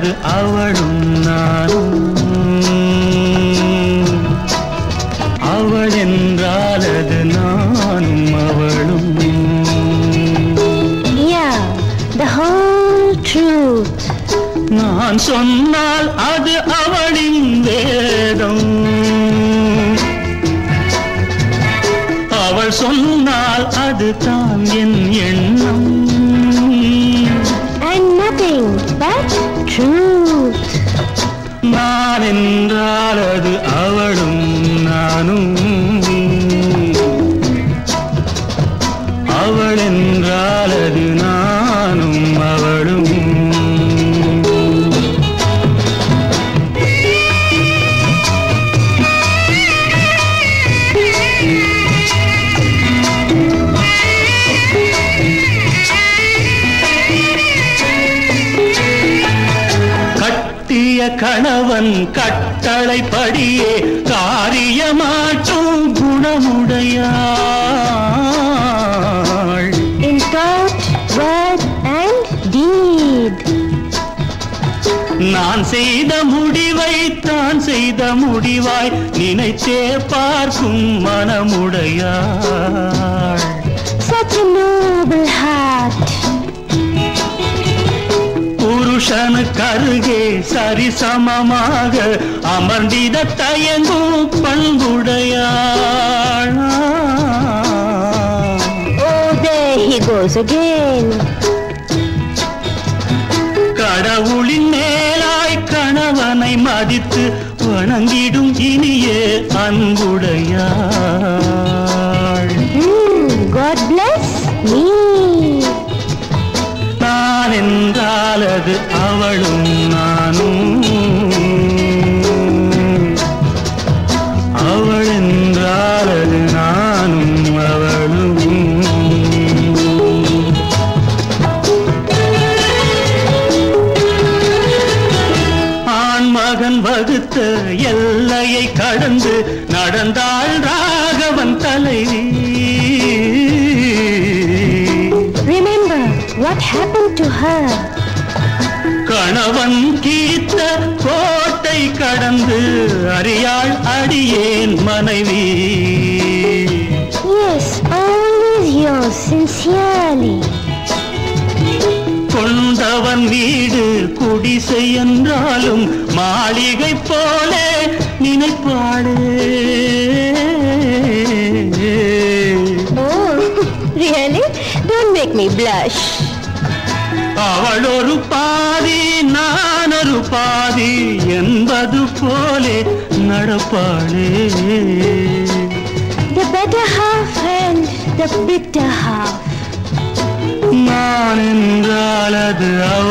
அது அவளும் நானும் அவள் என்றால் அது நானும் அவளும் Yeah, the whole truth. நான் சொன்னால் அது அவளின் வேதம் அவள் சொன்னால் அது தான் என் எண்ணம் And nothing but truth. நான் என்றால் அது அவளும் நானும் அவள் என்றால் அது நானும் அவளும் கட்டிய கணவன் கட்டளைப்படியே காரியமாற்றும் குணமுடையாள் In thought, word, and deed. நான் செய்த முடிவை தான் செய்த முடிவாய் நினைத்தே பார்க்கும் மனமுடையாள் Such a noble heart. புருஷனுக்கு அருகே சரிசமமாக அமர்ந்திட தயங்கும் பண்புடையாள் Oh, there he goes again. கடவுளின் மேலாய் கணவனை மதித்து வணங்கிடும் இனிய அன்புடையாள் Hmm, God bless me. நான் என்றால் அது அவளும் நானும் அவள் என்றால் அது நானும் அவளும் ஆண்மகன் வகுத்த எல்லையை கடந்து நடந்தாள் ராகவன் தலைவி Remember what happened to her. கணவன் கீத்த கோட்டை கடந்து அறியாள் அடியேன் மனைவி Yes, always yours sincerely. கொண்டவன் வீடு குடிசை என்றாலும் மாளிகை போல நினைப்பாளே Oh, really? Don't make me blush. அவள் ஒரு பாதி நான் ஒரு பாதி என்பது போலே நடப்பாளே The better half and the bitter half. நான் என்றால் அது அவள்